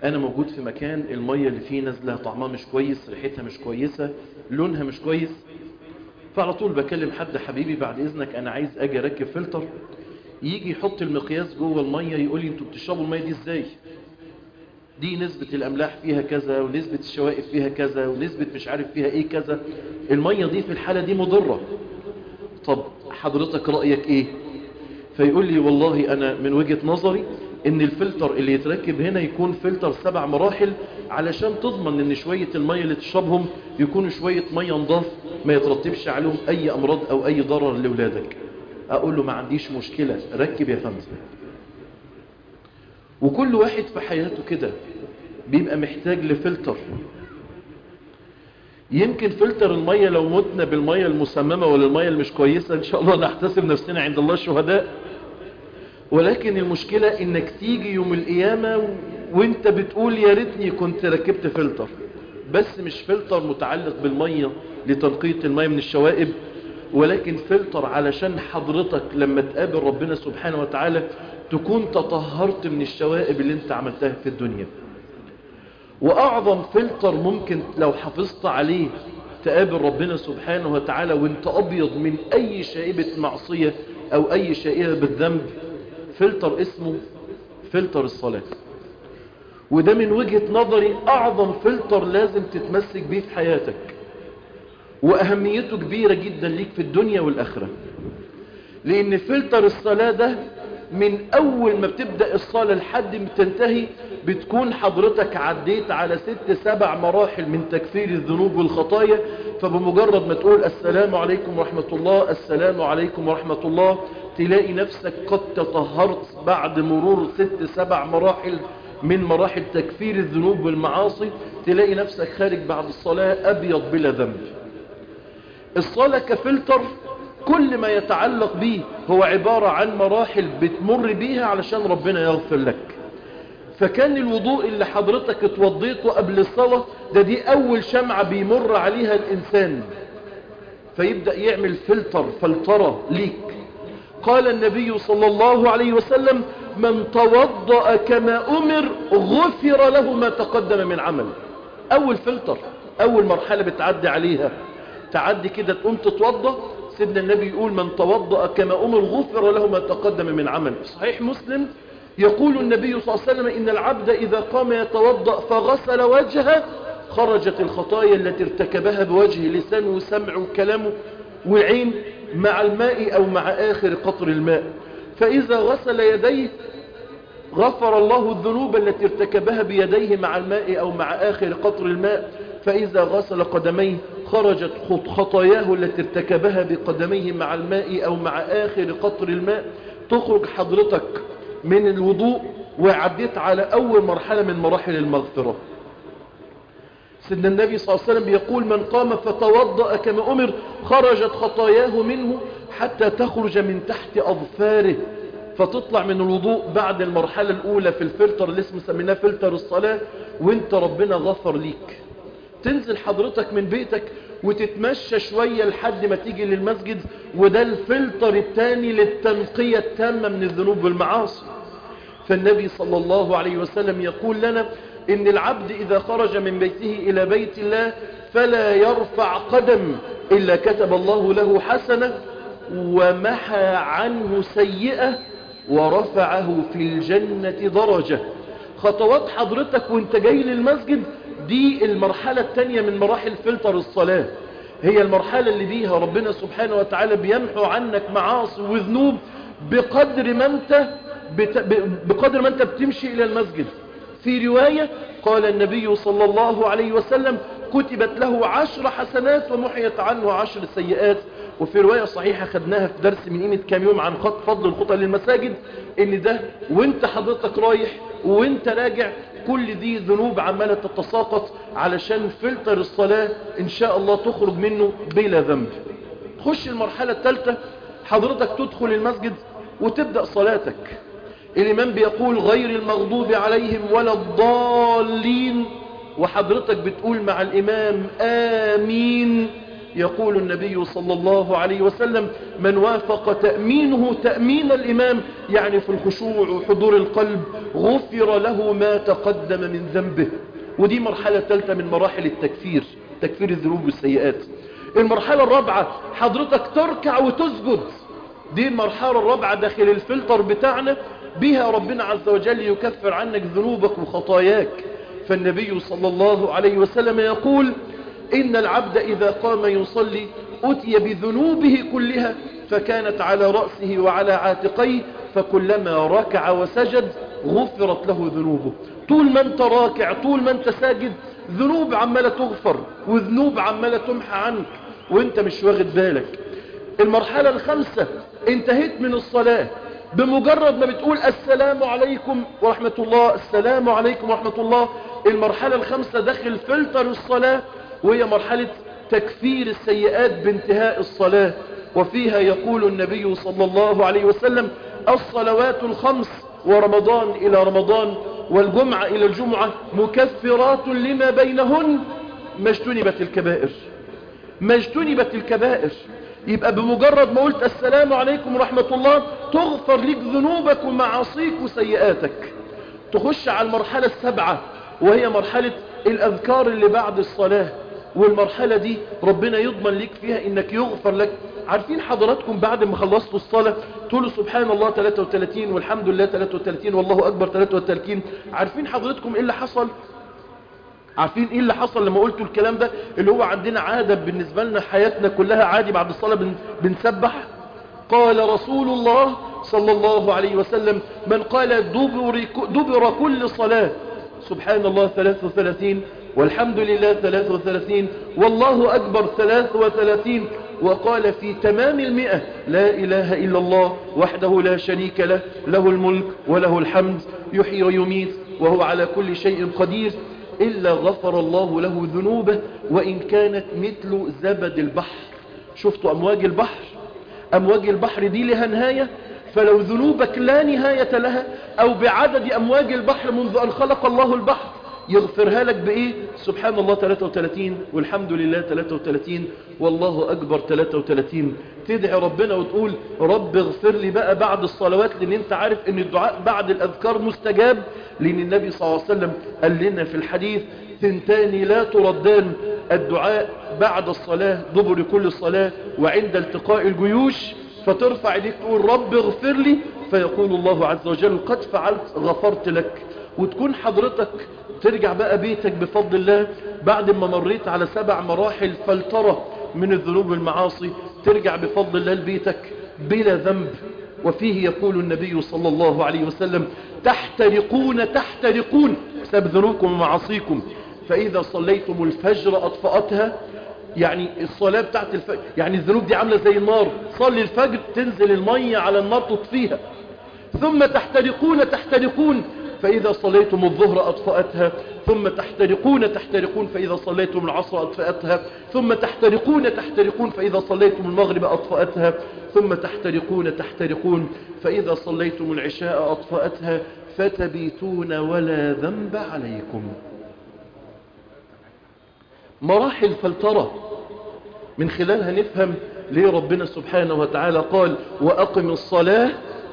انا موجود في مكان المية اللي فيه نازلة طعمها مش كويس ريحتها مش كويسة لونها مش كويس فعلى طول بكلم حد حبيبي بعد اذنك انا عايز اجي اركب فلتر يجي يحط المقياس جوه المية يقول لي انتوا بتشربوا المية دي ازاي دي نسبة الاملاح فيها كذا ونسبة الشوائب فيها كذا ونسبة مش عارف فيها ايه كذا المية دي في الحالة دي مضرة طب حضرتك رأيك ايه فيقول لي والله انا من وجهة نظري ان الفلتر اللي يتركب هنا يكون فلتر سبع مراحل علشان تضمن ان شوية المية اللي تشربهم يكونوا شوية مية نضاف ما يترتبش عليهم اي امراض او اي ضرر لاولادك اقول له ما عنديش مشكلة ركب يا فندم وكل واحد في حياته كده بيبقى محتاج لفلتر يمكن فلتر المية لو متنا بالمية المسممة ولا المية المش كويسة ان شاء الله نحتسب نفسنا عند الله شهداء ولكن المشكلة انك تيجي يوم القيامة وانت بتقول يا ريتني كنت ركبت فلتر بس مش فلتر متعلق بالمية لتنقية المية من الشوائب ولكن فلتر علشان حضرتك لما تقابل ربنا سبحانه وتعالى تكون تطهرت من الشوائب اللي انت عملتها في الدنيا واعظم فلتر ممكن لو حافظت عليه تقابل ربنا سبحانه وتعالى وانت ابيض من اي شائبة معصية او اي شائبة بالذنب فلتر اسمه فلتر الصلاة وده من وجهة نظري اعظم فلتر لازم تتمسك بيه في حياتك واهميته كبيرة جدا ليك في الدنيا والاخرة لان فلتر الصلاة ده من اول ما بتبدأ الصلاة لحد ما تنتهي بتكون حضرتك عديت على ست سبع مراحل من تكفير الذنوب والخطايا فبمجرد ما تقول السلام عليكم ورحمة الله السلام عليكم ورحمة الله تلاقي نفسك قد تطهرت بعد مرور ست سبع مراحل من مراحل تكفير الذنوب والمعاصي تلاقي نفسك خارج بعد الصلاة أبيض بلا ذنب الصلاة كفلتر كل ما يتعلق به هو عبارة عن مراحل بتمر بيها علشان ربنا يغفر لك فكان الوضوء اللي حضرتك اتوضيته قبل الصلاة ده دي أول شمعة بيمر عليها الإنسان فيبدأ يعمل فلتر فلترة ليك قال النبي صلى الله عليه وسلم من توضأ كما أمر غفر له ما تقدم من عمل أول فلتر أول مرحلة بتعدي عليها تعدي كده تقوم تتوضأ سيدنا النبي يقول من توضأ كما أمر غفر له ما تقدم من عمل صحيح مسلم يقول النبي صلى الله عليه وسلم إن العبد إذا قام يتوضأ فغسل وجهه خرجت الخطايا التي ارتكبها بوجهه لسانه وسمعه وكلامه وعين مع الماء أو مع آخر قطر الماء فإذا غسل يديه غفر الله الذنوب التي ارتكبها بيديه مع الماء أو مع آخر قطر الماء فإذا غسل قدميه خرجت خطاياه التي ارتكبها بقدميه مع الماء أو مع آخر قطر الماء تخرج حضرتك من الوضوء وعديت على أول مرحلة من مراحل المغفرة سيدنا النبي صلى الله عليه وسلم يقول من قام فتوضأ كما أمر خرجت خطاياه منه حتى تخرج من تحت أظفاره فتطلع من الوضوء بعد المرحلة الأولى في الفلتر اللي اسمه سميناه فلتر الصلاة وانت ربنا غفر ليك تنزل حضرتك من بيتك وتتمشى شوية لحد ما تيجي للمسجد وده الفلتر الثاني للتنقية التامة من الذنوب والمعاصي فالنبي صلى الله عليه وسلم يقول لنا إن العبد إذا خرج من بيته إلى بيت الله فلا يرفع قدم إلا كتب الله له حسنة ومحى عنه سيئة ورفعه في الجنة درجة خطوات حضرتك وانت جاي للمسجد دي المرحلة التانية من مراحل فلتر الصلاة هي المرحلة اللي بيها ربنا سبحانه وتعالى بيمحو عنك معاصي وذنوب بقدر ما انت بت... بقدر ما انت بتمشي الى المسجد في رواية قال النبي صلى الله عليه وسلم كتبت له عشر حسنات ومحيت عنه عشر سيئات وفي رواية صحيحة خدناها في درس من قيمة كام يوم عن خط فضل الخطى للمساجد ان ده وانت حضرتك رايح وانت راجع كل دي ذنوب عمالة تتساقط علشان فلتر الصلاة ان شاء الله تخرج منه بلا ذنب تخش المرحلة الثالثة حضرتك تدخل المسجد وتبدأ صلاتك الإمام بيقول غير المغضوب عليهم ولا الضالين وحضرتك بتقول مع الإمام آمين يقول النبي صلى الله عليه وسلم من وافق تأمينه تأمين الإمام يعني في الخشوع وحضور القلب غفر له ما تقدم من ذنبه ودي مرحلة ثالثة من مراحل التكفير تكفير الذنوب والسيئات المرحلة الرابعة حضرتك تركع وتسجد دي المرحلة الرابعة داخل الفلتر بتاعنا بها ربنا عز وجل يكفر عنك ذنوبك وخطاياك فالنبي صلى الله عليه وسلم يقول إن العبد إذا قام يصلي أتي بذنوبه كلها فكانت على رأسه وعلى عاتقيه فكلما ركع وسجد غفرت له ذنوبه طول ما انت راكع طول ما انت ساجد ذنوب عمالة تغفر وذنوب عمالة تمحى عنك وانت مش واخد بالك المرحلة الخامسة انتهيت من الصلاة بمجرد ما بتقول السلام عليكم ورحمة الله السلام عليكم ورحمة الله المرحلة الخامسة داخل فلتر الصلاة وهي مرحلة تكفير السيئات بانتهاء الصلاة وفيها يقول النبي صلى الله عليه وسلم الصلوات الخمس ورمضان إلى رمضان والجمعة إلى الجمعة مكفرات لما بينهن ما اجتنبت الكبائر ما اجتنبت الكبائر يبقى بمجرد ما قلت السلام عليكم ورحمة الله تغفر لك ذنوبك ومعاصيك وسيئاتك تخش على المرحلة السبعة وهي مرحلة الأذكار اللي بعد الصلاة والمرحلة دي ربنا يضمن لك فيها انك يغفر لك عارفين حضراتكم بعد ما خلصتوا الصلاة تقولوا سبحان الله 33 والحمد لله 33 والله أكبر 33 عارفين حضراتكم ايه اللي حصل عارفين ايه اللي حصل لما قلتوا الكلام ده اللي هو عندنا عادة بالنسبة لنا حياتنا كلها عادي بعد الصلاة بن بنسبح قال رسول الله صلى الله عليه وسلم من قال دبر, دبر كل صلاة سبحان الله 33 والحمد لله 33 والله أكبر 33 وقال في تمام المئة لا إله إلا الله وحده لا شريك له له الملك وله الحمد يحيي ويميت وهو على كل شيء قدير إلا غفر الله له ذنوبه وإن كانت مثل زبد البحر شفتوا أمواج البحر أمواج البحر دي لها نهاية فلو ذنوبك لا نهاية لها أو بعدد أمواج البحر منذ أن خلق الله البحر يغفرها لك بإيه سبحان الله 33 والحمد لله 33 والله أكبر 33 تدعي ربنا وتقول رب اغفر لي بقى بعد الصلوات لأن انت عارف ان الدعاء بعد الأذكار مستجاب لأن النبي صلى الله عليه وسلم قال لنا في الحديث ثنتان لا تردان الدعاء بعد الصلاة دبر كل الصلاة وعند التقاء الجيوش فترفع ايديك تقول رب اغفر لي فيقول الله عز وجل قد فعلت غفرت لك وتكون حضرتك ترجع بقى بيتك بفضل الله بعد ما مريت على سبع مراحل فلترة من الذنوب والمعاصي ترجع بفضل الله لبيتك بلا ذنب وفيه يقول النبي صلى الله عليه وسلم تحترقون تحترقون بسبب ذنوبكم ومعاصيكم فإذا صليتم الفجر أطفأتها يعني الصلاة بتاعت الفجر يعني الذنوب دي عاملة زي النار صلي الفجر تنزل المية على النار تطفيها ثم تحترقون تحترقون فإذا صليتم الظهر أطفأتها ثم تحترقون تحترقون فإذا صليتم العصر أطفأتها ثم تحترقون تحترقون فإذا صليتم المغرب أطفأتها ثم تحترقون تحترقون فإذا صليتم العشاء أطفأتها فتبيتون ولا ذنب عليكم مراحل فلترة من خلالها نفهم ليه ربنا سبحانه وتعالى قال وأقم الصلاة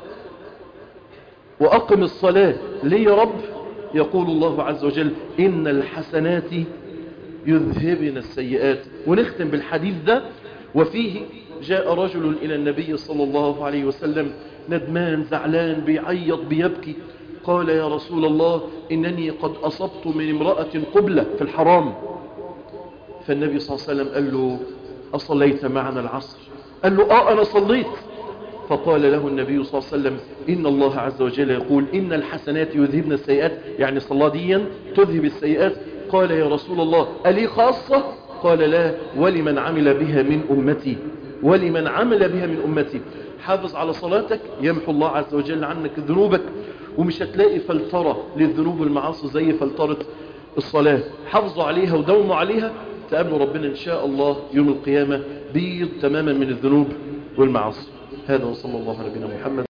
وأقم الصلاة ليه يا رب يقول الله عز وجل إن الحسنات يذهبن السيئات ونختم بالحديث ده وفيه جاء رجل إلى النبي صلى الله عليه وسلم ندمان زعلان بيعيط بيبكي قال يا رسول الله إنني قد أصبت من امرأة قبلة في الحرام فالنبي صلى الله عليه وسلم قال له أصليت معنا العصر قال له آه أنا صليت فقال له النبي صلى الله عليه وسلم إن الله عز وجل يقول إن الحسنات يذهبن السيئات يعني صلاة ديا تذهب السيئات قال يا رسول الله ألي خاصة قال لا ولمن عمل بها من أمتي ولمن عمل بها من أمتي حافظ على صلاتك يمحو الله عز وجل عنك ذنوبك ومش هتلاقي فلترة للذنوب والمعاصي زي فلترة الصلاة حافظوا عليها ودوموا عليها تقابلوا ربنا إن شاء الله يوم القيامة بيض تماما من الذنوب والمعاصي هذا وصلى الله على نبينا محمد